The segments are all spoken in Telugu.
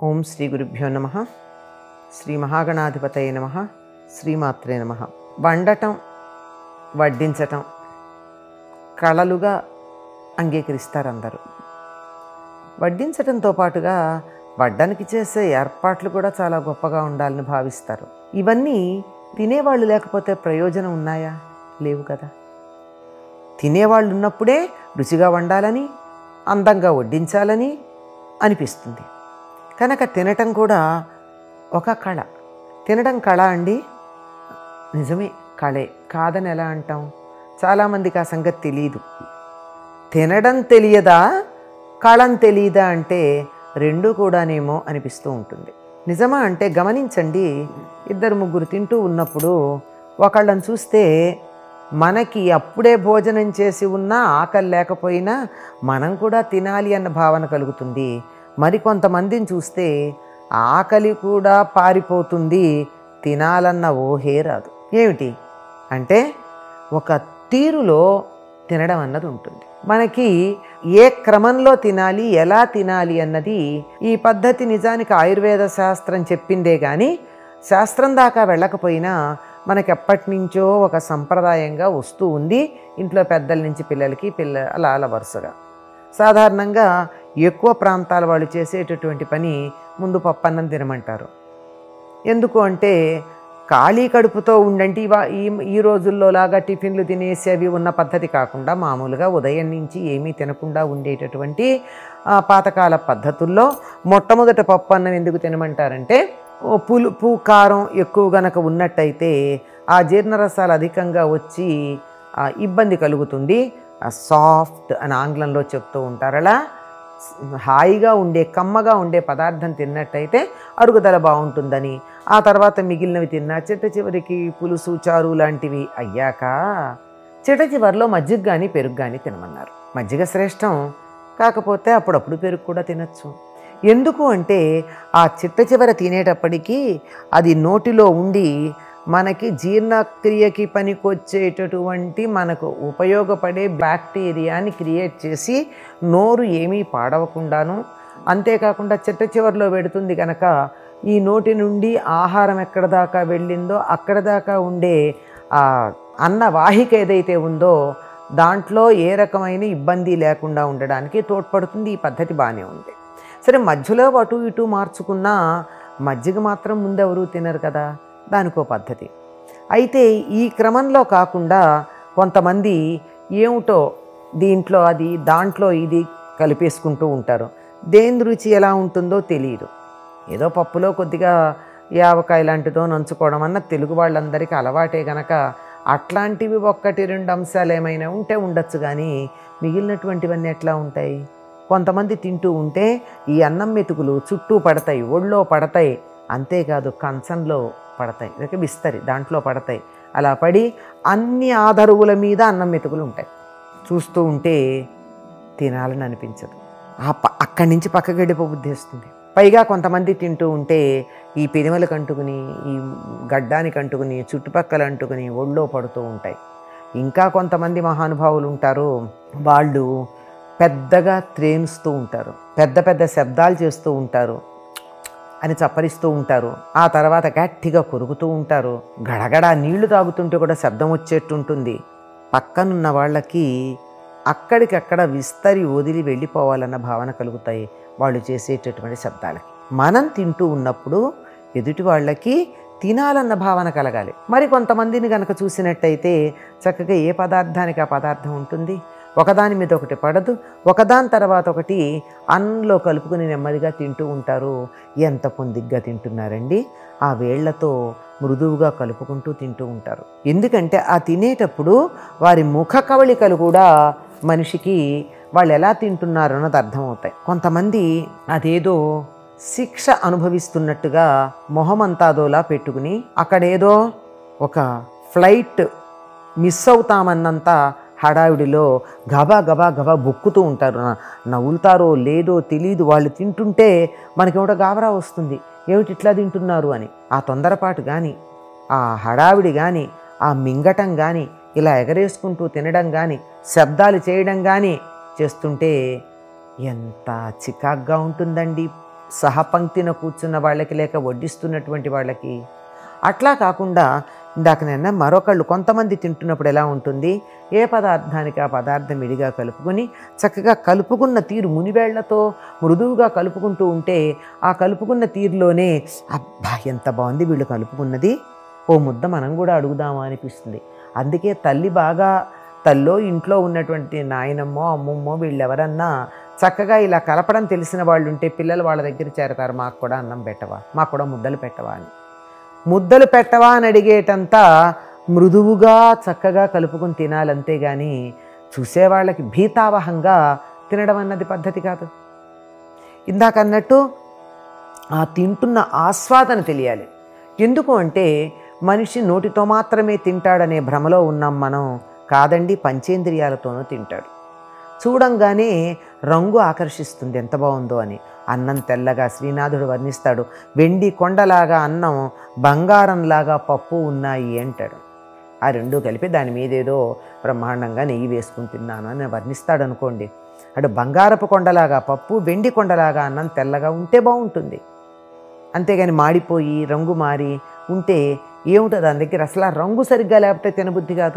ఓం శ్రీ గురుభ్యో నమ శ్రీ మహాగణాధిపతయ నమ శ్రీమాత్రే నమ వండటం వడ్డించటం కళలుగా అంగీకరిస్తారు అందరూ వడ్డించటంతో పాటుగా వడ్డానికి చేసే ఏర్పాట్లు కూడా చాలా గొప్పగా ఉండాలని భావిస్తారు ఇవన్నీ తినేవాళ్ళు లేకపోతే ప్రయోజనం ఉన్నాయా లేవు కదా తినేవాళ్ళు ఉన్నప్పుడే రుచిగా వండాలని అందంగా వడ్డించాలని అనిపిస్తుంది కనుక తినటం కూడా ఒక కళ తినడం కళ అండి నిజమే కళే కాదని ఎలా అంటాం చాలామందికి ఆ సంగతి తెలియదు తినడం తెలియదా కళం తెలియదా అంటే రెండూ కూడానేమో అనిపిస్తూ ఉంటుంది నిజమా అంటే గమనించండి ఇద్దరు ముగ్గురు తింటూ ఉన్నప్పుడు ఒకళ్ళని చూస్తే మనకి అప్పుడే భోజనం చేసి ఉన్నా ఆకలి లేకపోయినా మనం కూడా తినాలి అన్న భావన కలుగుతుంది మరికొంతమందిని చూస్తే ఆకలి కూడా పారిపోతుంది తినాలన్న ఊహే రాదు ఏమిటి అంటే ఒక తీరులో తినడం అన్నది ఉంటుంది మనకి ఏ క్రమంలో తినాలి ఎలా తినాలి అన్నది ఈ పద్ధతి నిజానికి ఆయుర్వేద శాస్త్రం చెప్పిందే కానీ శాస్త్రం దాకా వెళ్ళకపోయినా మనకి ఎప్పటి నుంచో ఒక సంప్రదాయంగా వస్తూ ఉంది ఇంట్లో పెద్దల నుంచి పిల్లలకి పిల్ల అలా అలా వరుసగా సాధారణంగా ఎక్కువ ప్రాంతాల వాళ్ళు చేసేటటువంటి పని ముందు పప్పన్నం తినమంటారు ఎందుకు అంటే ఖాళీ కడుపుతో ఉండండి ఇవా ఈ ఈ రోజుల్లో లాగా టిఫిన్లు తినేసి అవి ఉన్న పద్ధతి కాకుండా మామూలుగా ఉదయం నుంచి ఏమీ తినకుండా ఉండేటటువంటి ఆ, పాతకాల పద్ధతుల్లో మొట్టమొదట పప్పు అన్నం ఎందుకు తినమంటారంటే ఓ పులుపు కారం ఎక్కువ గనక ఉన్నట్టయితే ఆ జీర్ణరసాలు అధికంగా వచ్చి ఆ, ఇబ్బంది కలుగుతుంది సాఫ్ట్ అని ఆంగ్లంలో చెప్తూ ఉంటారు అలా హాయిగా ఉండే కమ్మగా ఉండే పదార్థం తిన్నట్టయితే అరుగుదల బాగుంటుందని ఆ తర్వాత మిగిలినవి తిన్నా చిట్ట చివరికి పులుసు చారు లాంటివి అయ్యాక చిట్ట చివరిలో మజ్జిగ కానీ పెరుగు కానీ తినమన్నారు మజ్జిగ శ్రేష్టం కాకపోతే అప్పుడప్పుడు పెరుగు కూడా తినచ్చు ఎందుకు అంటే ఆ చిట్ట చివర తినేటప్పటికీ అది నోటిలో ఉండి మనకి జీర్ణక్రియకి పనికొచ్చేటటువంటి మనకు ఉపయోగపడే బ్యాక్టీరియాని క్రియేట్ చేసి నోరు ఏమీ పాడవకుండాను అంతేకాకుండా చిట్ట చివరిలో పెడుతుంది కనుక ఈ నోటి నుండి ఆహారం ఎక్కడ దాకా వెళ్ళిందో అక్కడ దాకా ఉండే ఆ అన్న వాహిక ఏదైతే ఉందో దాంట్లో ఏ రకమైన ఇబ్బంది లేకుండా ఉండడానికి తోడ్పడుతుంది ఈ పద్ధతి బాగానే ఉంది సరే మధ్యలో అటు ఇటు మార్చుకున్నా మజ్జిగ మాత్రం ముందెవరూ తినరు కదా దానికో పద్ధతి అయితే ఈ క్రమంలో కాకుండా కొంతమంది ఏమిటో దీంట్లో అది దాంట్లో ఇది కలిపేసుకుంటూ ఉంటారు దేని రుచి ఎలా ఉంటుందో తెలియదు ఏదో పప్పులో కొద్దిగా యావకాయ లాంటిదో నంచుకోవడం అన్న తెలుగు వాళ్ళందరికీ అలవాటే గనక అట్లాంటివి ఒక్కటి రెండు అంశాలు ఏమైనా ఉంటే ఉండొచ్చు కానీ మిగిలినటువంటివన్నీ ఎట్లా ఉంటాయి కొంతమంది తింటూ ఉంటే ఈ అన్నం మెతుకులు చుట్టూ పడతాయి ఒళ్ళో పడతాయి అంతేకాదు కంచంలో పడతాయి లేక విస్తరి దాంట్లో పడతాయి అలా పడి అన్ని ఆధరువుల మీద అన్నం మెతుకులు ఉంటాయి చూస్తూ ఉంటే తినాలని అనిపించదు ఆ ప అక్కడి నుంచి పక్కకి వెళ్ళిపోబుద్ధి వస్తుంది పైగా కొంతమంది తింటూ ఉంటే ఈ పెరిమలకు అంటుకుని ఈ గడ్డానికి అంటుకుని చుట్టుపక్కల అంటుకుని ఒళ్ళో పడుతూ ఉంటాయి ఇంకా కొంతమంది మహానుభావులు ఉంటారు వాళ్ళు పెద్దగా త్రేణుస్తూ ఉంటారు పెద్ద పెద్ద శబ్దాలు చేస్తూ ఉంటారు అని చప్పరిస్తూ ఉంటారు ఆ తర్వాత గట్టిగా కొరుకుతూ ఉంటారు గడగడ నీళ్లు తాగుతుంటే కూడా శబ్దం వచ్చేట్టుంటుంది పక్కనున్న వాళ్ళకి అక్కడికక్కడ విస్తరి వదిలి వెళ్ళిపోవాలన్న భావన కలుగుతాయి వాళ్ళు చేసేటటువంటి శబ్దాలకి మనం తింటూ ఉన్నప్పుడు ఎదుటి వాళ్ళకి తినాలన్న భావన కలగాలి మరి కొంతమందిని కనుక చూసినట్టయితే చక్కగా ఏ పదార్థానికి ఆ పదార్థం ఉంటుంది ఒకదాని మీద ఒకటి పడదు ఒకదాని తర్వాత ఒకటి అన్నంలో కలుపుకుని నెమ్మదిగా తింటూ ఉంటారు ఎంత పొందిగ్గా తింటున్నారండి ఆ వేళ్లతో మృదువుగా కలుపుకుంటూ తింటూ ఉంటారు ఎందుకంటే ఆ తినేటప్పుడు వారి ముఖ కవళికలు కూడా మనిషికి వాళ్ళు ఎలా తింటున్నారు అన్నది అర్థమవుతాయి కొంతమంది అదేదో శిక్ష అనుభవిస్తున్నట్టుగా మొహమంతాదోలా పెట్టుకుని అక్కడేదో ఒక ఫ్లైట్ మిస్ అవుతామన్నంత హడావిడిలో గబా గబా గబా బొక్కుతూ ఉంటారు న- నవ్వులుతారో లేదో తెలీదు వాళ్ళు తింటుంటే మనకేమిటో గాబరా వస్తుంది ఏమిటి ఇట్లా తింటున్నారు అని ఆ తొందరపాటు కానీ ఆ హడావిడి కానీ ఆ మింగటం కానీ ఇలా ఎగరేసుకుంటూ తినడం కానీ శబ్దాలు చేయడం కానీ చేస్తుంటే ఎంత చికాగ్గా ఉంటుందండి సహపంక్తిన కూర్చున్న వాళ్ళకి లేక వడ్డిస్తున్నటువంటి వాళ్ళకి అట్లా కాకుండా ఇందాక నేను మరొకళ్ళు కొంతమంది తింటున్నప్పుడు ఎలా ఉంటుంది ఏ పదార్థానికి ఆ పదార్థం విడిగా కలుపుకొని చక్కగా కలుపుకున్న తీరు మునివేళ్లతో మృదువుగా కలుపుకుంటూ ఉంటే ఆ కలుపుకున్న తీరులోనే అబ్బా ఎంత బాగుంది వీళ్ళు కలుపుకున్నది ఓ ముద్ద మనం కూడా అడుగుదామా అనిపిస్తుంది అందుకే తల్లి బాగా తల్లో ఇంట్లో ఉన్నటువంటి నాయనమ్మో అమ్మమ్మో వీళ్ళెవరన్నా చక్కగా ఇలా కలపడం తెలిసిన వాళ్ళు ఉంటే పిల్లలు వాళ్ళ దగ్గర చేరతారు మాకు కూడా అన్నం పెట్టవా మాకు కూడా ముద్దలు పెట్టవా అని ముద్దలు పెట్టవా అని అడిగేటంత మృదువుగా చక్కగా కలుపుకుని తినాలి అంతేగాని చూసేవాళ్ళకి భీతావహంగా తినడం అన్నది పద్ధతి కాదు ఇందాక అన్నట్టు ఆ తింటున్న ఆస్వాదన తెలియాలి ఎందుకు అంటే మనిషి నోటితో మాత్రమే తింటాడనే భ్రమలో ఉన్నాం మనం కాదండి పంచేంద్రియాలతోనూ తింటాడు చూడంగానే రంగు ఆకర్షిస్తుంది ఎంత బాగుందో అని అన్నం తెల్లగా శ్రీనాథుడు వర్ణిస్తాడు వెండి కొండలాగా అన్నం బంగారంలాగా పప్పు ఉన్నాయి అంటాడు ఆ రెండు కలిపి దాని మీద ఏదో బ్రహ్మాండంగా నెయ్యి వేసుకుని తిన్నాను అని వర్ణిస్తాడు అనుకోండి అటు బంగారపు కొండలాగా పప్పు వెండి కొండలాగా అన్నం తెల్లగా ఉంటే బాగుంటుంది అంతేగాని మాడిపోయి రంగు మారి ఉంటే ఏముంటుంది దాని దగ్గర అసలు ఆ రంగు సరిగ్గా లేకపోతే తినబుద్ధి కాదు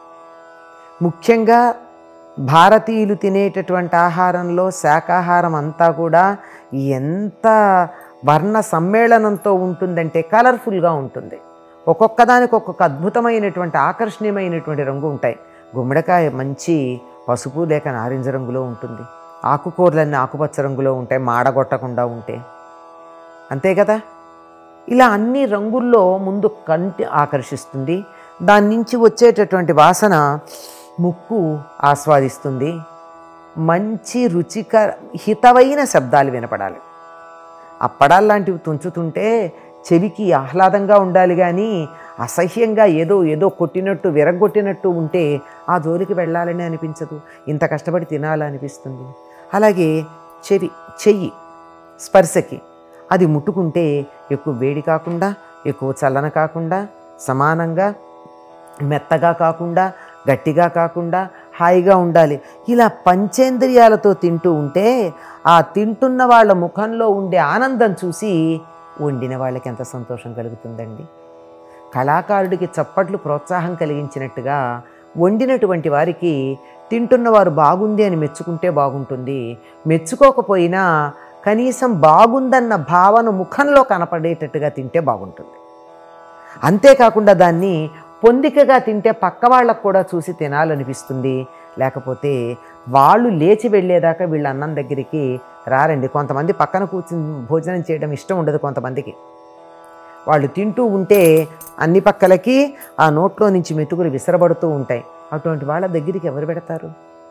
ముఖ్యంగా భారతీయులు తినేటటువంటి ఆహారంలో శాకాహారం అంతా కూడా ఎంత వర్ణ సమ్మేళనంతో ఉంటుందంటే కలర్ఫుల్గా ఉంటుంది ఒక్కొక్క దానికి ఒక్కొక్క అద్భుతమైనటువంటి ఆకర్షణీయమైనటువంటి రంగు ఉంటాయి గుమ్మడికాయ మంచి పసుపు లేక నారింజ రంగులో ఉంటుంది ఆకుకూరలన్నీ ఆకుపచ్చ రంగులో ఉంటాయి మాడగొట్టకుండా ఉంటే అంతే కదా ఇలా అన్ని రంగుల్లో ముందు కంటి ఆకర్షిస్తుంది దాని నుంచి వచ్చేటటువంటి వాసన ముక్కు ఆస్వాదిస్తుంది మంచి రుచికర హితవైన శబ్దాలు వినపడాలి అప్పడాల్లాంటివి తుంచుతుంటే చెవికి ఆహ్లాదంగా ఉండాలి కానీ అసహ్యంగా ఏదో ఏదో కొట్టినట్టు విరగొట్టినట్టు ఉంటే ఆ జోలికి వెళ్ళాలని అనిపించదు ఇంత కష్టపడి తినాలనిపిస్తుంది అలాగే చెవి చెయ్యి స్పర్శకి అది ముట్టుకుంటే ఎక్కువ వేడి కాకుండా ఎక్కువ చల్లన కాకుండా సమానంగా మెత్తగా కాకుండా గట్టిగా కాకుండా హాయిగా ఉండాలి ఇలా పంచేంద్రియాలతో తింటూ ఉంటే ఆ తింటున్న వాళ్ళ ముఖంలో ఉండే ఆనందం చూసి వండిన వాళ్ళకి ఎంత సంతోషం కలుగుతుందండి కళాకారుడికి చప్పట్లు ప్రోత్సాహం కలిగించినట్టుగా వండినటువంటి వారికి తింటున్నవారు బాగుంది అని మెచ్చుకుంటే బాగుంటుంది మెచ్చుకోకపోయినా కనీసం బాగుందన్న భావన ముఖంలో కనపడేటట్టుగా తింటే బాగుంటుంది అంతేకాకుండా దాన్ని పొందికగా తింటే పక్క వాళ్ళకు కూడా చూసి తినాలనిపిస్తుంది లేకపోతే వాళ్ళు లేచి వెళ్ళేదాకా వీళ్ళ అన్నం దగ్గరికి రారండి కొంతమంది పక్కన కూర్చుని భోజనం చేయడం ఇష్టం ఉండదు కొంతమందికి వాళ్ళు తింటూ ఉంటే అన్ని పక్కలకి ఆ నోట్లో నుంచి మెతుకులు విసరబడుతూ ఉంటాయి అటువంటి వాళ్ళ దగ్గరికి ఎవరు పెడతారు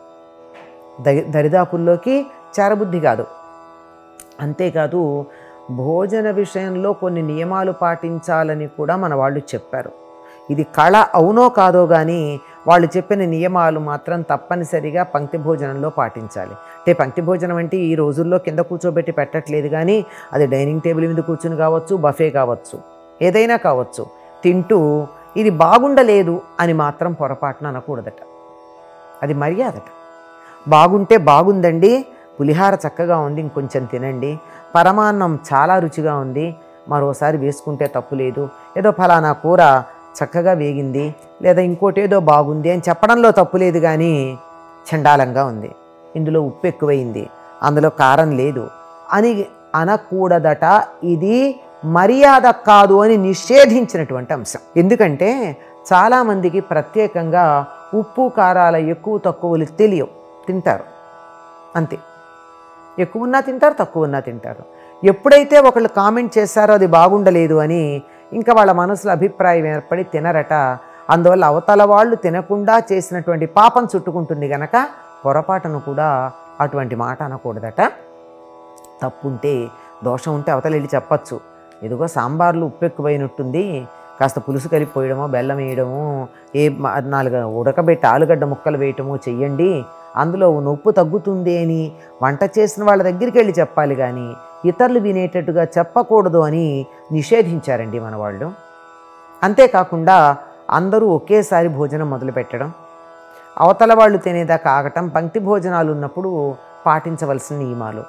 దరి దరిదాపుల్లోకి చేరబుద్ధి కాదు అంతేకాదు భోజన విషయంలో కొన్ని నియమాలు పాటించాలని కూడా మన వాళ్ళు చెప్పారు ఇది కళ అవునో కాదో కానీ వాళ్ళు చెప్పిన నియమాలు మాత్రం తప్పనిసరిగా పంక్తి భోజనంలో పాటించాలి అంటే పంక్తి భోజనం అంటే ఈ రోజుల్లో కింద కూర్చోబెట్టి పెట్టట్లేదు కానీ అది డైనింగ్ టేబుల్ మీద కూర్చుని కావచ్చు బఫే కావచ్చు ఏదైనా కావచ్చు తింటూ ఇది బాగుండలేదు అని మాత్రం పొరపాటున అనకూడదట అది మర్యాదట బాగుంటే బాగుందండి పులిహార చక్కగా ఉంది ఇంకొంచెం తినండి పరమాన్నం చాలా రుచిగా ఉంది మరోసారి వేసుకుంటే తప్పు లేదు ఏదో ఫలానా కూర చక్కగా వేగింది లేదా ఇంకోటి ఏదో బాగుంది అని చెప్పడంలో తప్పు లేదు కానీ చండాలంగా ఉంది ఇందులో ఉప్పు ఎక్కువైంది అందులో కారం లేదు అని అనకూడదట ఇది మర్యాద కాదు అని నిషేధించినటువంటి అంశం ఎందుకంటే చాలామందికి ప్రత్యేకంగా ఉప్పు కారాల ఎక్కువ తక్కువలు తెలియవు తింటారు అంతే ఎక్కువ ఉన్నా తింటారు తక్కువ ఉన్నా తింటారు ఎప్పుడైతే ఒకళ్ళు కామెంట్ చేశారో అది బాగుండలేదు అని ఇంకా వాళ్ళ మనసులో అభిప్రాయం ఏర్పడి తినరట అందువల్ల అవతల వాళ్ళు తినకుండా చేసినటువంటి పాపం చుట్టుకుంటుంది గనక పొరపాటును కూడా అటువంటి మాట అనకూడదట తప్పుంటే దోషం ఉంటే అవతల వెళ్ళి చెప్పచ్చు ఎదుగో సాంబార్లు ఉప్పు ఎక్కువైనట్టుంది కాస్త పులుసు కలిపిపోయడమో బెల్లం వేయడమో ఏ మ- నాలుగు ఉడకబెట్టి ఆలుగడ్డ ముక్కలు వేయటమో చెయ్యండి అందులో నొప్పు తగ్గుతుంది అని వంట చేసిన వాళ్ళ దగ్గరికి వెళ్ళి చెప్పాలి కానీ ఇతరులు వినేటట్టుగా చెప్పకూడదు అని నిషేధించారండి మన వాళ్ళు అంతేకాకుండా అందరూ ఒకేసారి భోజనం మొదలు పెట్టడం అవతల వాళ్ళు తినేదాకా ఆగటం పంక్తి భోజనాలు ఉన్నప్పుడు పాటించవలసిన నియమాలు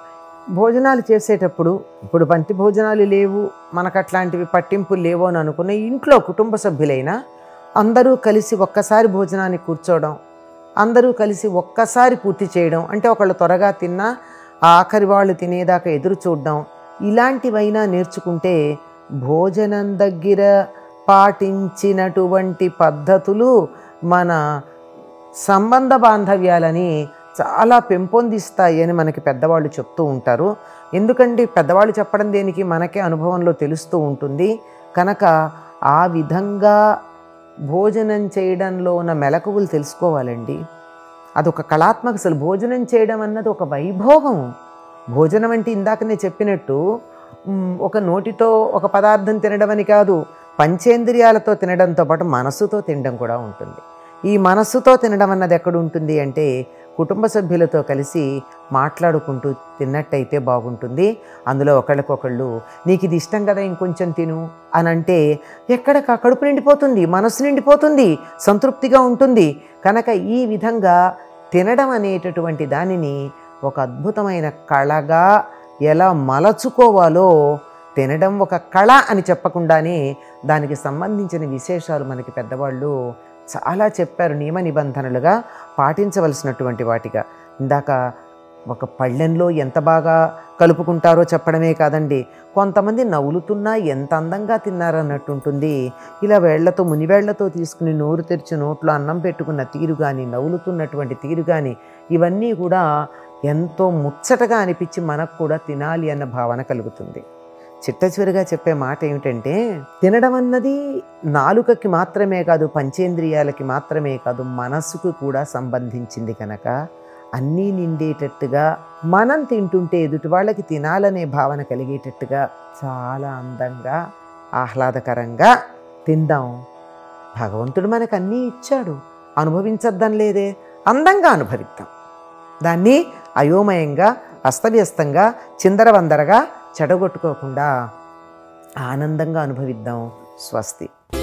భోజనాలు చేసేటప్పుడు ఇప్పుడు బంతి భోజనాలు లేవు మనకు అట్లాంటివి పట్టింపులు లేవు అని అనుకున్న ఇంట్లో కుటుంబ సభ్యులైనా అందరూ కలిసి ఒక్కసారి భోజనానికి కూర్చోవడం అందరూ కలిసి ఒక్కసారి పూర్తి చేయడం అంటే ఒకళ్ళు త్వరగా తిన్నా ఆ ఆఖరి వాళ్ళు తినేదాకా ఎదురు చూడడం ఇలాంటివైనా నేర్చుకుంటే భోజనం దగ్గర పాటించినటువంటి పద్ధతులు మన సంబంధ బాంధవ్యాలని చాలా పెంపొందిస్తాయి అని మనకి పెద్దవాళ్ళు చెప్తూ ఉంటారు ఎందుకంటే పెద్దవాళ్ళు చెప్పడం దేనికి మనకే అనుభవంలో తెలుస్తూ ఉంటుంది కనుక ఆ విధంగా భోజనం చేయడంలో ఉన్న మెలకువలు తెలుసుకోవాలండి అదొక కళాత్మక అసలు భోజనం చేయడం అన్నది ఒక వైభోగం భోజనం అంటే ఇందాక నేను చెప్పినట్టు మ్, ఒక నోటితో ఒక పదార్థం తినడం అని కాదు పంచేంద్రియాలతో తినడంతో పాటు మనస్సుతో తినడం కూడా ఉంటుంది ఈ మనస్సుతో తినడం అన్నది ఎక్కడ ఉంటుంది అంటే కుటుంబ సభ్యులతో కలిసి మాట్లాడుకుంటూ తిన్నట్టయితే బాగుంటుంది అందులో ఒకళ్ళకొకళ్ళు నీకు ఇది ఇష్టం కదా ఇంకొంచెం తిను అని అంటే ఎక్కడ క- కడుపు నిండిపోతుంది మనస్సు నిండిపోతుంది సంతృప్తిగా ఉంటుంది కనుక ఈ విధంగా తినడం అనేటటువంటి దానిని ఒక అద్భుతమైన కళగా ఎలా మలచుకోవాలో తినడం ఒక కళ అని చెప్పకుండానే దానికి సంబంధించిన విశేషాలు మనకి పెద్దవాళ్ళు చాలా చెప్పారు నియమ నిబంధనలుగా పాటించవలసినటువంటి వాటిగా ఇందాక ఒక పళ్ళెంలో ఎంత బాగా కలుపుకుంటారో చెప్పడమే కాదండి కొంతమంది నవ్వులుతున్నా ఎంత అందంగా తిన్నారన్నట్టు ఉంటుంది ఇలా వేళ్లతో మునివేళ్లతో తీసుకుని నోరు తెరిచి నోట్లో అన్నం పెట్టుకున్న తీరు కానీ నవ్వులుతున్నటువంటి తీరు కానీ ఇవన్నీ కూడా ఎంతో ముచ్చటగా అనిపించి మనకు కూడా తినాలి అన్న భావన కలుగుతుంది చిట్ట చివరిగా చెప్పే మాట ఏమిటంటే తినడం అన్నది నాలుకకి మాత్రమే కాదు పంచేంద్రియాలకి మాత్రమే కాదు మనస్సుకు కూడా సంబంధించింది కనుక అన్నీ నిండేటట్టుగా మనం తింటుంటే ఎదుటి వాళ్ళకి తినాలనే భావన కలిగేటట్టుగా చాలా అందంగా ఆహ్లాదకరంగా తిందాం భగవంతుడు మనకు అన్నీ ఇచ్చాడు అనుభవించద్దని లేదే అందంగా అనుభవిద్దాం దాన్ని అయోమయంగా అస్తవ్యస్తంగా చిందరవందరగా చెడగొట్టుకోకుండా ఆనందంగా అనుభవిద్దాం స్వస్తి